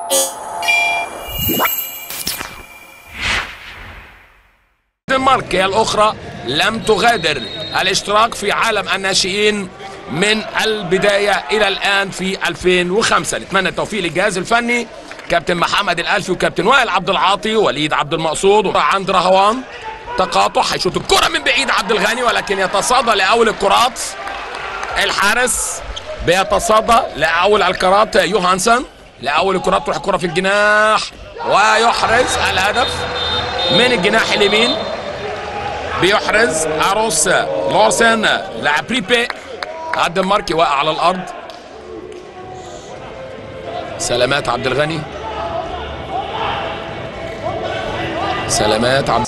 الدنمارك هي الأخرى لم تغادر الاشتراك في عالم الناشئين من البداية إلى الآن في 2005 نتمنى التوفيق للجهاز الفني كابتن محمد الألفي وكابتن وائل عبد العاطي وليد عبد المقصود عند رهوان تقاطع هيشوط الكرة من بعيد عبد الغني ولكن يتصدى لأول الكرات الحارس بيتصدى لأول الكرات يوهانسن لأول الكرات تروح الكرة في الجناح ويحرز الهدف من الجناح اليمين بيحرز اروس لورسن لاعب بريبي الدنماركي واقع على الارض سلامات عبد الغني سلامات عبد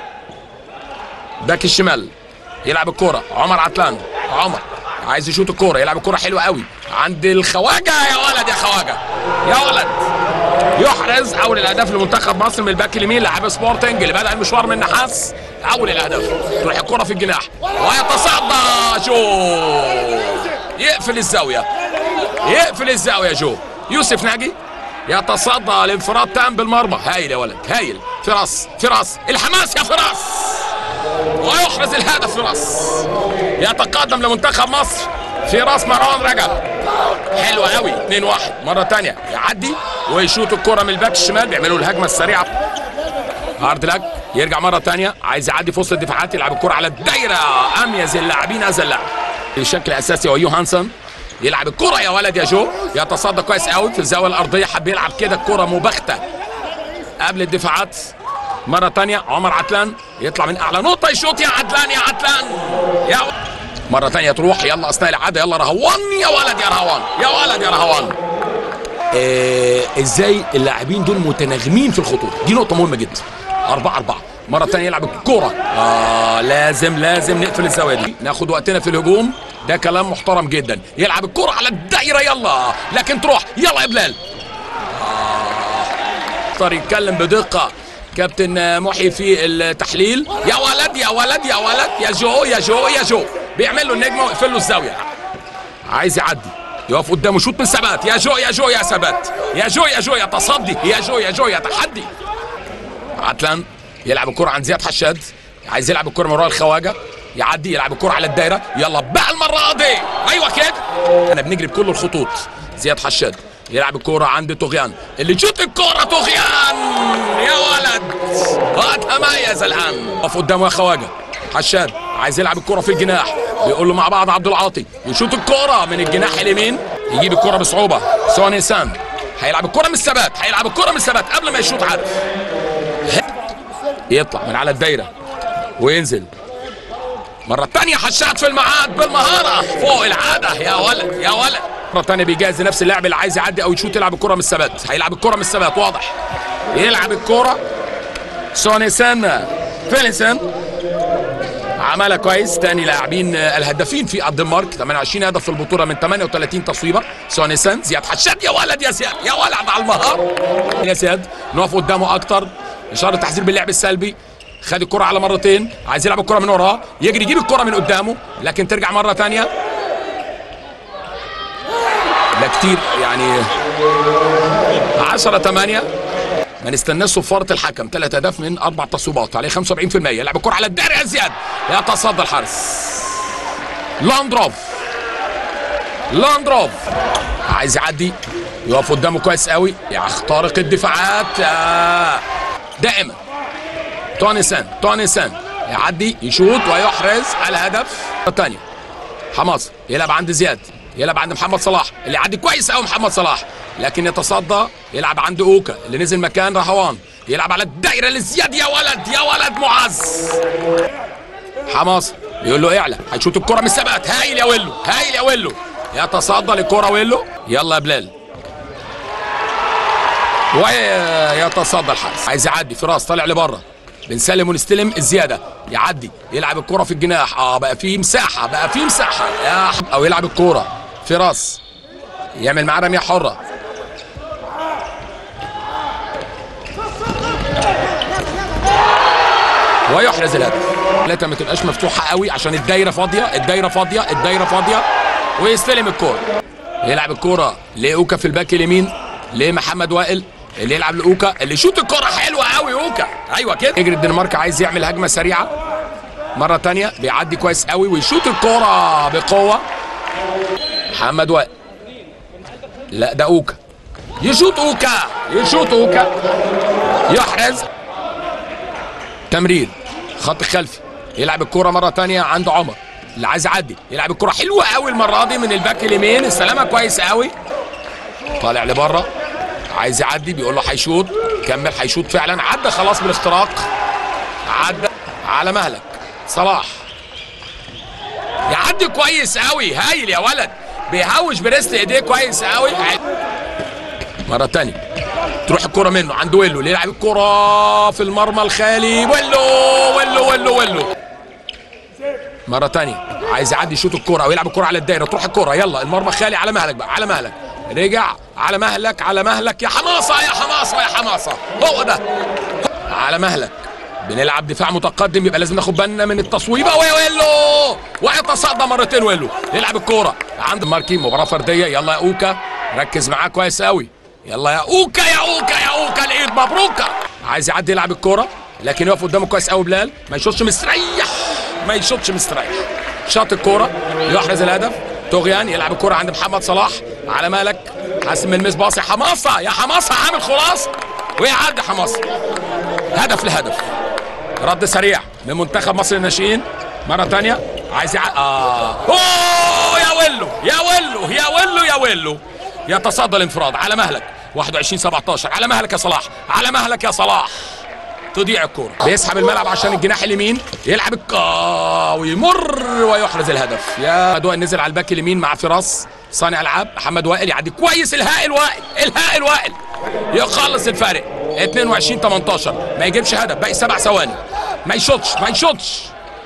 باك الشمال يلعب الكرة عمر عتلان عمر عايز يشوط الكرة يلعب الكرة حلوة قوي عند الخواجة يا ولد يا خواجة يا ولد يحرز اول الاهداف لمنتخب مصر من الباك اليمين لاعب سبورتنج اللي بدا المشوار من النحاس اول الاهداف تروح الكره في الجناح ويتصدى جو يقفل الزاويه يقفل الزاويه جو يوسف ناجي يتصدى لانفراد تام بالمرمى هايل يا ولد هايل فراس فراس الحماس يا فراس ويحرز الهدف فراس يتقدم لمنتخب مصر في راس مروان رجب حلوه قوي 2 1 مره ثانيه يعدي ويشوط الكره من الباك الشمال بيعملوا الهجمه السريعه هارد لك يرجع مره ثانيه عايز يعدي في وسط الدفاعات يلعب الكره على الدايره اميز اللاعبين هذا اللاعب بشكل اساسي هو يوهانسون يلعب الكره يا ولد يا جو يتصدى كويس قوي في الزاويه الارضيه حب يلعب كده الكره مباغته قبل الدفاعات مره ثانيه عمر عتلان يطلع من اعلى نقطه يشوط يا عدلان يا عدلان يا و... مره ثانيه تروح يلا اثناء العاده يلا رهوان يا ولد يا رهوان يا ولد يا رهوان آه ازاي اللاعبين دول متناغمين في الخطوط دي نقطه مهمه جدا أربعة أربعة مرة ثانية يلعب الكورة آه لازم لازم نقفل الزاوية دي ناخد وقتنا في الهجوم ده كلام محترم جدا يلعب الكورة على الدايرة يلا لكن تروح يلا يا بلال آه يتكلم بدقة كابتن محي في التحليل يا ولد يا ولد يا ولد يا جو يا جو يا جو بيعمل له النجمة ويقفل له الزاوية عايز يعدي يقف قدامه شوط من ثبات يا جو يا جو يا ثبات يا جو يا جو يا تصدي يا جو يا جو يا تحدي عتلان يلعب الكرة عند زياد حشاد عايز يلعب الكرة من ورا الخواجة يعدي يلعب الكرة على الدايرة يلا بقى المرة دي ايوه كده احنا بنجري بكل الخطوط زياد حشاد يلعب الكرة عند طغيان اللي يشوط الكرة طغيان يا ولد وتميز الان وقف قدامه يا خواجة حشاد عايز يلعب الكرة في الجناح بيقول له مع بعض عبد العاطي يشوط الكرة من الجناح اليمين يجيب الكرة بصعوبة سوني سان هيلعب الكرة من الثبات هيلعب الكرة من الثبات قبل ما يشوط عارف يطلع من على الدايرة وينزل مرة تانية حشاد في المعاد بالمهارة فوق العادة يا ولد يا ولد مرة تانية بيجهز نفس اللاعب اللي عايز يعدي أو يشوط يلعب الكرة من الثبات هيلعب الكرة من الثبات واضح يلعب الكرة سوني سان فيليسن عملها كويس تاني لاعبين الهدافين في الدنمارك 28 هدف في البطوله من 38 تصويبه سونيسن زياد حشاد يا ولد يا زياد يا ولد على المهار يا زياد نقف قدامه اكتر اشاره تحذير باللعب السلبي خد الكره على مرتين عايز يلعب الكره من وراه يجري يجيب الكره من قدامه لكن ترجع مره ثانيه لا كتير يعني 10 8 ما نستناش صفارة الحكم ثلاث اهداف من اربع تصويبات عليه 75% يلعب الكرة على الدائرة يا زياد يتصدى الحارس لاندروف لاندروف عايز يعدي يقف قدامه كويس قوي يخترق الدفاعات آه. دائما توني سان توني سان يعدي يشوط ويحرز الهدف الثانية حماس يلعب عند زياد يلعب عند محمد صلاح اللي يعدي كويس قوي محمد صلاح لكن يتصدى يلعب عند اوكا اللي نزل مكان رهوان يلعب على الدايره لزياد يا ولد يا ولد معز حماس يقول له اعلى هيشوط الكره من الثبات هايل يا ويلو هايل يا ويلو يتصدى للكره ويلو يلا يا بلال ويتصدى الحارس عايز يعدي فراس طالع لبره بنسلم ونستلم الزياده يعدي يلعب الكره في الجناح اه بقى في مساحه بقى في مساحه يا او يلعب الكره فراس يعمل معاه رميه حره ويحرز الهدف ثلاثة ما تبقاش مفتوحة قوي عشان الدايرة فاضية الدايرة فاضية الدايرة فاضية ويستلم الكورة يلعب الكورة لأوكا في الباك اليمين لمحمد وائل اللي يلعب لاوكا اللي يشوط الكره حلوه قوي اوكا ايوه كده يجري الدنمارك عايز يعمل هجمه سريعه مره تانية بيعدي كويس قوي ويشوط الكره بقوه محمد وائل لا ده اوكا يشوط اوكا يشوط اوكا يحرز تمرير خط خلفي يلعب الكرة مرة تانية عند عمر اللي عايز يعدي يلعب الكرة حلوة قوي المرة دي من الباك اليمين السلامة كويس قوي طالع لبره عايز يعدي بيقول له هيشوط كمل هيشوط فعلا عدى خلاص بالاختراق عدى على مهلك صلاح يعدي كويس قوي هايل يا ولد بيهوش بريست ايديه كويس قوي مرة تانية تروح الكرة منه عند ويلو اللي يلعب الكرة في المرمى الخالي ويلو ويلو ويلو ويلو مرة تانية عايز يعدي يشوط الكرة او يلعب الكرة على الدايرة تروح الكرة يلا المرمى خالي على مهلك بقى على مهلك رجع على مهلك على مهلك يا حماصة يا حماصة يا حماصة هو ده على مهلك بنلعب دفاع متقدم يبقى لازم ناخد بالنا من التصويبه ويلو ويتصدى مرتين ويلو يلعب الكوره عند ماركي مباراه فرديه يلا يا اوكا ركز معاه كويس قوي يلا يا اوكا يا اوكا يا اوكا الايد مبروكه عايز يعدي يلعب الكوره لكن يقف قدامه كويس قوي بلال ما يشوطش مستريح ما يشوطش مستريح شاط الكوره يحرز الهدف توغيان يلعب الكوره عند محمد صلاح على مالك حاسم المس باص يا حماصه يا حماصه عامل خلاص ويعدي حماصه هدف لهدف رد سريع من منتخب مصر الناشئين مره تانية عايز يع... اه اوه يا ويلو يا ويلو يا ويلو يا ويلو يتصدى الانفراد على مهلك 21 17 على مهلك يا صلاح على مهلك يا صلاح تضيع الكوره بيسحب الملعب عشان الجناح اليمين يلعب الك... آه، ويمر ويحرز الهدف يا محمد وائل نزل على الباك اليمين مع فراس صانع العاب محمد وائل يعدي كويس الهائل وائل الهائل وائل يخلص الفارق 22 18 ما يجيبش هدف باقي سبع ثواني ما يشوطش ما يشوطش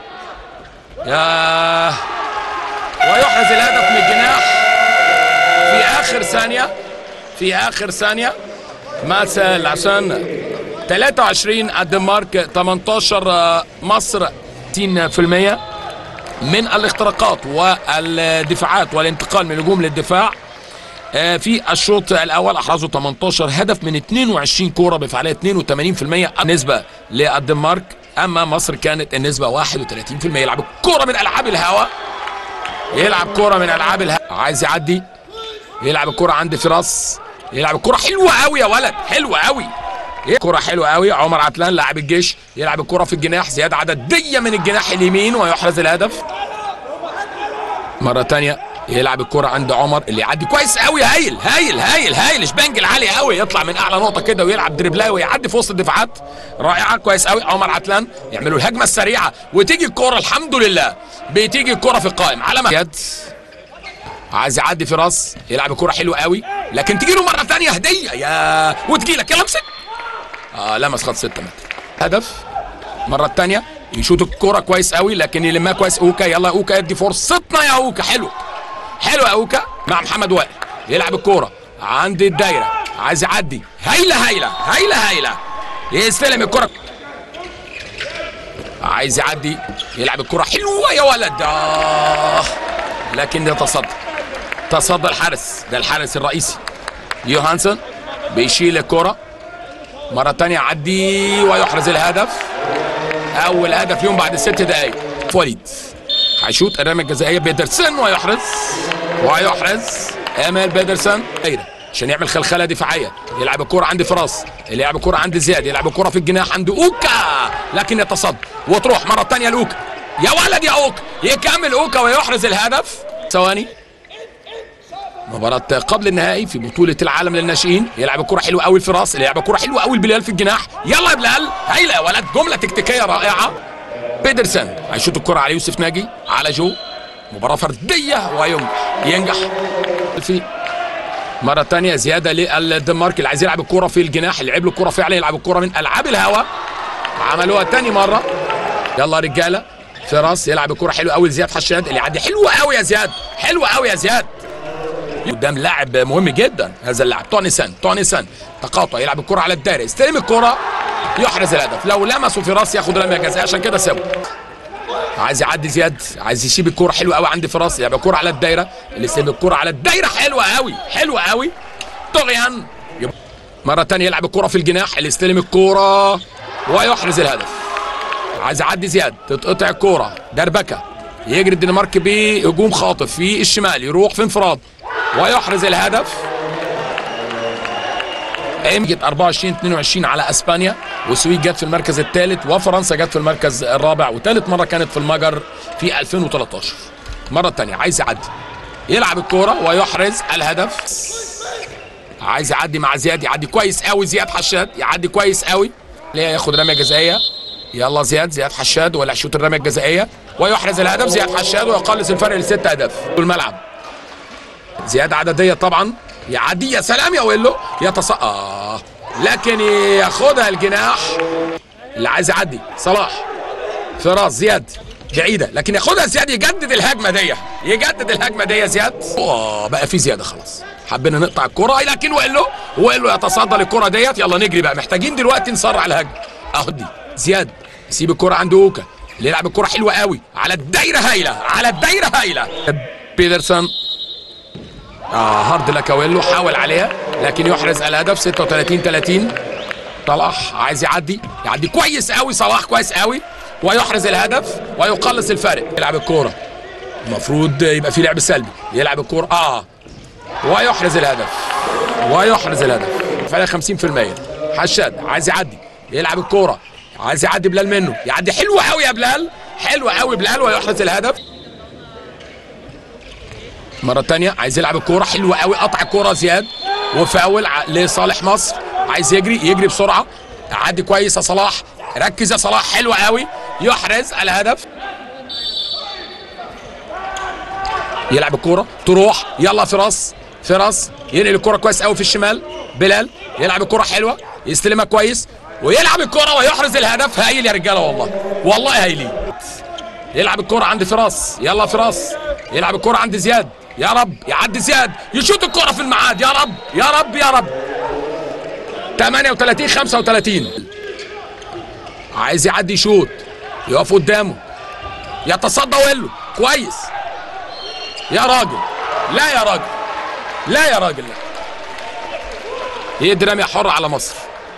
يا ويحرز الهدف من الجناح في اخر ثانيه في اخر ثانيه ماسل عشان 23 الدنمارك 18 آه، مصر 60% من الاختراقات والدفاعات والانتقال من الهجوم للدفاع آه، في الشوط الاول احرزوا 18 هدف من 22 كوره بفعاليه 82% نسبه للدنمارك اما مصر كانت النسبه 31% يلعب الكوره من العاب الهواء يلعب كوره من العاب الهواء عايز يعدي يلعب الكوره عند فراس يلعب الكوره حلوه قوي يا ولد حلوه قوي كرة حلوة قوي عمر عتلان لاعب الجيش يلعب الكرة في الجناح زيادة عددية من الجناح اليمين ويحرز الهدف مرة تانية يلعب الكرة عند عمر اللي يعدي كويس قوي هايل هايل هايل هايل شبانجل عالي قوي يطلع من اعلى نقطة كده ويلعب دريبلاي ويعدي في وسط الدفاعات رائعة كويس قوي عمر عتلان يعملوا الهجمة السريعة وتيجي الكرة الحمد لله بتيجي الكرة في القائم على مجد عايز يعدي في راس يلعب الكرة حلوة قوي لكن تجي له مرة تانية هدية يا وتجي لك يلا امسك اه لمس خط 6 متر هدف مرة تانية يشوط الكرة كويس قوي لكن يلمها كويس اوكا يلا اوكا ادي فرصتنا يا اوكا حلو حلو يا اوكا مع محمد وائل يلعب الكرة عند الدايرة عايز يعدي هايلة هايلة هايلة هايلة يستلم الكرة عايز يعدي يلعب الكرة حلوة يا ولد آه. لكن يتصدى تصدى الحارس ده الحارس الرئيسي يوهانسون بيشيل الكرة مرة تانية عدي ويحرز الهدف أول هدف يوم بعد ست دقايق وليد هيشوط الرمية الجزائية بيدرسون ويحرز ويحرز امال بيدرسون ايده عشان يعمل خلخله دفاعيه يلعب الكرة عند فراس يلعب الكرة عند زياد يلعب الكرة في الجناح عند اوكا لكن يتصد وتروح مرة تانية لاوكا يا ولد يا اوكا يكمل اوكا ويحرز الهدف ثواني مباراة قبل النهائي في بطولة العالم للناشئين يلعب الكرة حلوة قوي الفراس يلعب الكرة حلوة قوي بلال في الجناح يلا يا بلال هايلة يا ولد جملة تكتيكية رائعة بيدرسون هيشوط الكرة على يوسف ناجي على جو مباراة فردية وينجح ينجح في مرة تانية زيادة للدنمارك اللي عايز يلعب الكرة في الجناح اللي لعب له الكرة فعلا يلعب الكرة من ألعاب الهواء عملوها تاني مرة يلا رجالة فراس يلعب الكرة حلوة قوي لزياد حشاد اللي يعدي حلوة قوي يا زياد حلوة قوي يا زياد قدام لاعب مهم جدا هذا اللاعب توني سان توني سان تقاطع يلعب الكرة على الدائرة يستلم الكرة يحرز الهدف لو لمسوا في راس ياخد رمية جزاء عشان كده سابه عايز يعدي زياد عايز يسيب الكرة حلوة قوي عند فراس يلعب الكرة على الدايرة اللي يستلم الكرة على الدايرة حلوة قوي حلوة قوي طغيان يب- مرة تانية يلعب الكرة في الجناح اللي يستلم الكرة ويحرز الهدف عايز يعدي زياد تتقطع الكرة دربكة يجري الدنمارك بهجوم خاطف في الشمال يروح في انفراد ويحرز الهدف جت 24 22 على اسبانيا والسويد جت في المركز الثالث وفرنسا جت في المركز الرابع وثالث مره كانت في المجر في 2013 مره ثانيه عايز يعدي يلعب الكوره ويحرز الهدف عايز يعدي مع زياد يعدي كويس قوي زياد حشاد يعدي كويس قوي ليه ياخد رميه جزائيه يلا زياد زياد حشاد ولا شوت الرميه الجزائيه ويحرز الهدف زياد حشاد ويقلص الفرق لست اهداف في الملعب زياده عدديه طبعا يعدي يا سلام يا ويلو يتص آه. لكن ياخدها الجناح اللي عايز يعدي صلاح فراس زياد بعيده لكن ياخدها زياد يجدد الهجمه دي يجدد الهجمه دي يا زياد آه بقى في زياده خلاص حبينا نقطع الكره لكن ويلو ويلو يتصدى للكره ديت يلا نجري بقى محتاجين دلوقتي نسرع الهجمه اهو دي زياد يسيب الكره عند اوكا اللي يلعب الكره حلوه قوي على الدايره هايله على الدايره هايله بيدرسون اه هارد لاكاويلو حاول عليها لكن يحرز الهدف 36 30 صلاح عايز يعدي يعدي كويس قوي صلاح كويس قوي ويحرز الهدف ويقلص الفارق يلعب الكوره المفروض يبقى في لعب سلبي يلعب الكوره اه ويحرز الهدف ويحرز الهدف فرق 50% حشاد عايز يعدي يلعب الكوره عايز يعدي بلال منه يعدي حلو قوي يا بلال حلو قوي بلال ويحرز الهدف مرة تانية عايز يلعب الكورة حلوة قوي قطع الكورة زياد وفاول ع- لصالح مصر عايز يجري يجري بسرعة عدي كويس يا صلاح ركز يا صلاح حلوة قوي يحرز الهدف يلعب الكورة تروح يلا فراس فراس ينقل الكورة كويس قوي في الشمال بلال يلعب الكورة حلوة يستلمها كويس ويلعب الكورة ويحرز الهدف هايل يا رجالة والله والله هايلين يلعب الكرة عند فراس يلا فراس يلعب الكرة عند زياد يا رب يعدي زياد يشوط الكرة في الميعاد يا رب يا رب يا رب 38 35 عايز يعدي يشوط يقف قدامه يتصدى ويلو كويس يا راجل لا يا راجل لا يا راجل لا يدي رمية حرة على مصر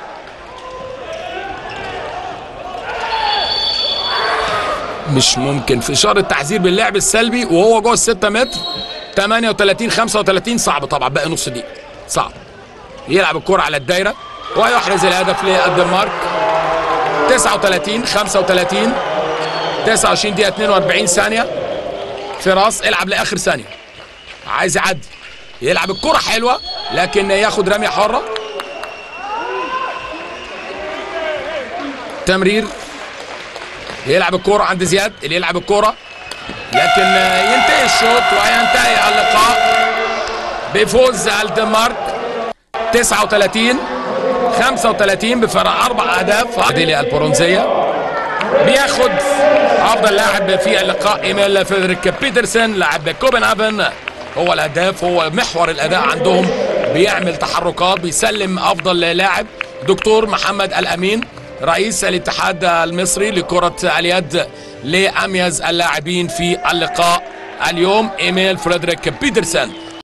مش ممكن في اشاره التحذير باللعب السلبي وهو جوه ال 6 متر 38 35 صعب طبعا باقي نص دقيقه صعب يلعب الكره على الدايره ويحرز الهدف للدنمارك 39 35 29 دقيقه 42 ثانيه فراس العب لاخر ثانيه عايز يعدي يلعب الكره حلوه لكن ياخد رميه حره تمرير يلعب الكرة عند زياد اللي يلعب الكرة لكن ينتهي الشوط وينتهي اللقاء بفوز الدنمارك 39 35 بفرق اربع اهداف عادلي البرونزيه بياخد افضل لاعب في اللقاء ايميل فيدريك بيترسون لاعب كوبنهاجن هو الهداف هو محور الاداء عندهم بيعمل تحركات بيسلم افضل لاعب دكتور محمد الامين رئيس الاتحاد المصري لكرة اليد لأميز اللاعبين في اللقاء اليوم إيميل فريدريك بيترسون